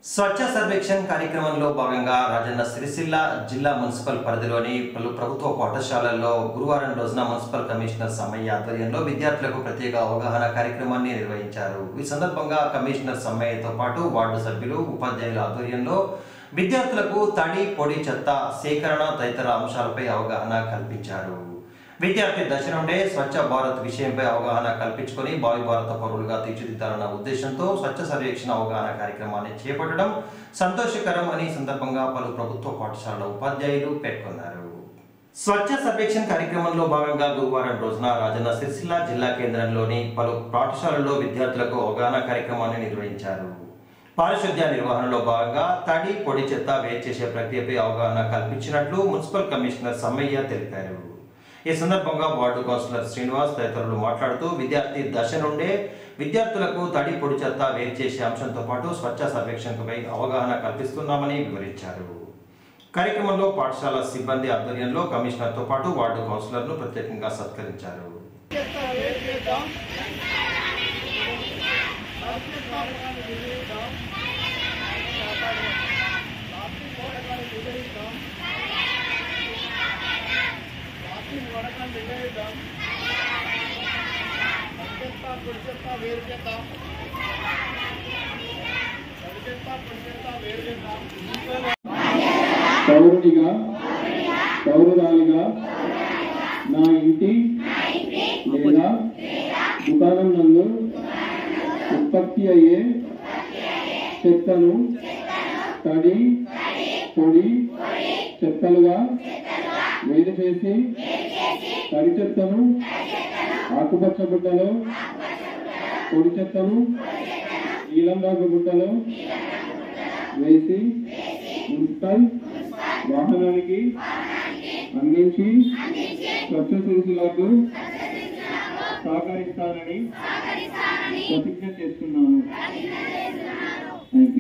స్వచ్ఛ సర్వేక్షణ్ కార్యక్రమంలో భాగంగా రాజన్న సిరిసిల్ల జిల్లా మున్సిపల్ పరిధిలోని పలు ప్రభుత్వ పాఠశాలల్లో గురువారం రోజున మున్సిపల్ కమిషనర్ సమ్మయ్య ఆధ్వర్యంలో విద్యార్థులకు ప్రత్యేక అవగాహన కార్యక్రమాన్ని నిర్వహించారు ఈ సందర్భంగా కమిషనర్ సమ్మయ్యతో పాటు వార్డు సభ్యులు ఉపాధ్యాయుల ఆధ్వర్యంలో విద్యార్థులకు తడి పొడి చెత్త సేకరణ తదితర అంశాలపై అవగాహన కల్పించారు విద్యార్థి దశ నుండే స్వచ్ఛ భారత్ విషయంపై అవగాహన కల్పించుకొని భావి భారత పౌరులుగా తీర్చిదిద్దాలన్న ఉద్దేశంతో స్వచ్ఛ సర్వేక్షణ అవగాహన కార్యక్రమాన్ని చేపట్టడం సంతోషకరం అని ఈ సందర్భంగా పలు ప్రభుత్వ పాఠశాలల ఉపాధ్యాయులు పేర్కొన్నారు స్వచ్ఛ సర్వేక్షణ్ కార్యక్రమంలో భాగంగా గురువారం రోజున రాజన్న సిరిసిల్ల జిల్లా కేంద్రంలోని పలు పాఠశాలల్లో విద్యార్థులకు అవగాహన కార్యక్రమాన్ని నిర్వహించారు పారిశుద్ధ్య నిర్వహణలో భాగంగా తడి పొడి చెత్త వేరు చేసే ప్రక్రియపై అవగాహన కల్పించినట్లు మున్సిపల్ కమిషనర్ సమ్మయ్య తెలిపారు ఈ సందర్భంగా వార్డు కౌన్సిలర్ శ్రీనివాస్ తదితరులు మాట్లాడుతూ విద్యార్థి దశ నుండే విద్యార్థులకు తడి పొడి చెత్త వేరు చేసే అంశంతో పాటు స్వచ్ఛ సర్వేక్షణపై అవగాహన కల్పిస్తున్నామని వివరించారు కార్యక్రమంలో పాఠశాల సిబ్బంది ఆధ్వర్యంలో కమిషనర్తో పాటు వార్డు కౌన్సిలర్ను ప్రత్యేకంగా సత్కరించారు పౌరుడిగా పౌరురాలిగా నా ఇంటి లేదా దుకాణం నందు ఉత్పత్తి అయ్యే చెత్తను తడి పొడి చెత్తలుగా వేరు చేసి తడి చెత్తను ఆకుపచ్చ గుడ్డలో పొడి చెత్తను నీలం రంగు గుడ్డలో వేసి మున్సిపల్ వాహనానికి అందించి స్వచ్ఛ సిరిసిలకు సహకరిస్తానని ప్రతిజ్ఞ చేస్తున్నాను థ్యాంక్ యూ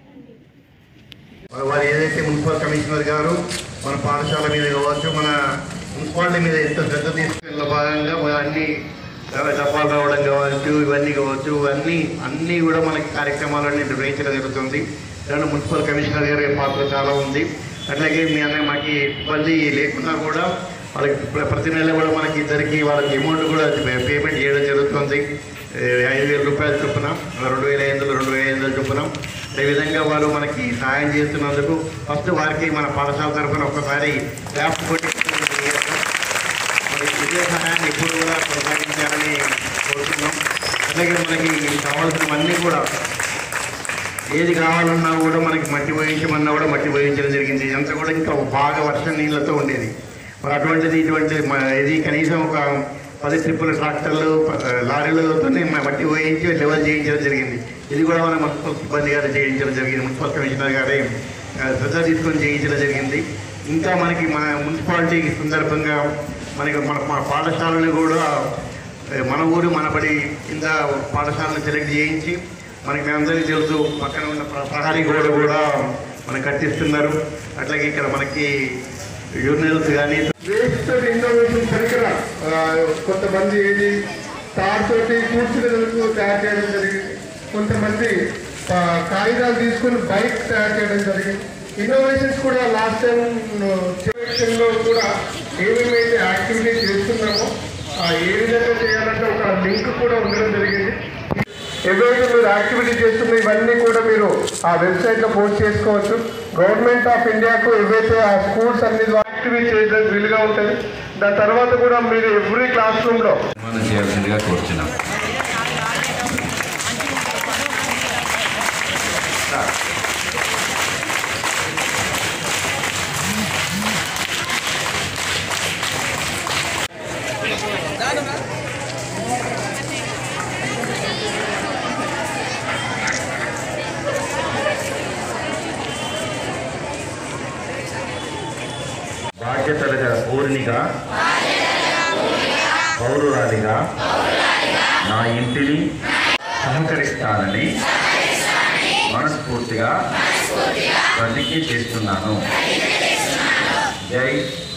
మరి వారు ఏదైతే మున్సిపల్ కమిషనర్ గారు మన పాఠశాల మీద కావచ్చు మన మున్సిపాలిటీ మీద ఎంత శ్రద్ధ తీసుకున్న భాగంగా మన అన్ని చాలా డబ్బాలు రావడం కావచ్చు ఇవన్నీ కావచ్చు అన్నీ అన్నీ కూడా మనకి కార్యక్రమాలన్నీ నిర్వహించడం జరుగుతుంది దాంట్లో మున్సిపల్ కమిషనర్ గారి పాత్ర చాలా ఉంది అట్లాగే మీ అన్న మాకు ఇబ్బంది లేకున్నా కూడా వాళ్ళకి ప్ర- ప్రతి నెల కూడా మనకి ఇద్దరికి వాళ్ళకి అమౌంట్ కూడా పేమెంట్ చేయడం జరుగుతుంది ఏ, ఐదు వేల రూపాయల చొప్పున రెండు వేల ఐదు వందలు రెండు వేల ఐదు వందల చొప్పున అదేవిధంగా వారు మనకి సహాయం చేస్తున్నందుకు ఫస్ట్ వారికి మన పాఠశాల తరఫున ఒక్కసారి ల్యాప్ కొట్టి చేస్తాం. మరి ఇదే సహాయాన్ని ఎప్పుడు కూడా కొనసాగించాలని కోరుతున్నాం అలాగే మనకి కావాల్సినవన్నీ కూడా ఏది కావాలన్నా కూడా మనకి మట్టి పోయించమన్నా కూడా మట్టి పోయించడం జరిగింది ఇదంతా కూడా ఇంకా బాగా వర్షం నీళ్ళతో ఉండేది మరి అటువంటిది ఇటువంటి మ- ఇది కనీసం ఒక పది ట్రిప్పుల ట్రాక్టర్లు ప- లారీలతో మట్టి పోయించి లెవెల్ చేయించడం జరిగింది ఇది కూడా మన మున్సిపల్ సిబ్బంది గారు చేయించడం జరిగింది మున్సిపల్ కమిషనర్ గారే ఆ, శ్రద్ధ తీసుకొని చేయించడం జరిగింది ఇంకా మనకి మన మున్సిపాలిటీ సందర్భంగా మనకి మన మన పాఠశాలను కూడా ఏ, మన ఊరు మన బడి కింద పాఠశాలను సెలెక్ట్ చేయించి మనకి అందరికీ తెలుసు పక్కన ఉన్న ప్ర- ప్రహరీ గోడ కూడా మనకి కట్టిస్తున్నారు అట్లాగే ఇక్కడ మనకి యూరినల్స్ కానీ వేస్ట్ ఇన్నోవేషన్ పరికరం ఆ, కొంతమంది ఏది తార్ తోటి కూర్చునేందుకు తయారు చేయడం జరిగింది కొంతమంది ఆ, కాగితాలు తీసుకుని బైక్ తయారు చేయడం జరిగింది ఇన్నోవేషన్స్ కూడా లాస్ట్ టైం లో కూడా ఏమేమైతే యాక్టివిటీస్ చేస్తున్నామో ఆ, ఏ విధంగా చేయాలంటే ఒక లింక్ కూడా ఉండడం జరిగింది ఏవైతే మీరు యాక్టివిటీ చేస్తున్న ఇవన్నీ కూడా మీరు ఆ వెబ్సైట్ లో పోస్ట్ చేసుకోవచ్చు గవర్నమెంట్ ఆఫ్ ఇండియాకు ఏవైతే ఆ స్కూల్స్ అన్ని యాక్టివిటీ చేయడానికి వీలుగా ఉంటుంది దాని తర్వాత కూడా మీరు ఎవ్రీ క్లాస్ రూమ్ లో నిర్మాణం చేయాల్సిందిగా కోరుచున్నాం బాధ్యతల గల పూర్ణిగా పౌరురాలిగా నా ఇంటిని సహకరిస్తానని మనస్ఫూర్తిగా ప్రతిజ్ఞ చేస్తున్నాను జై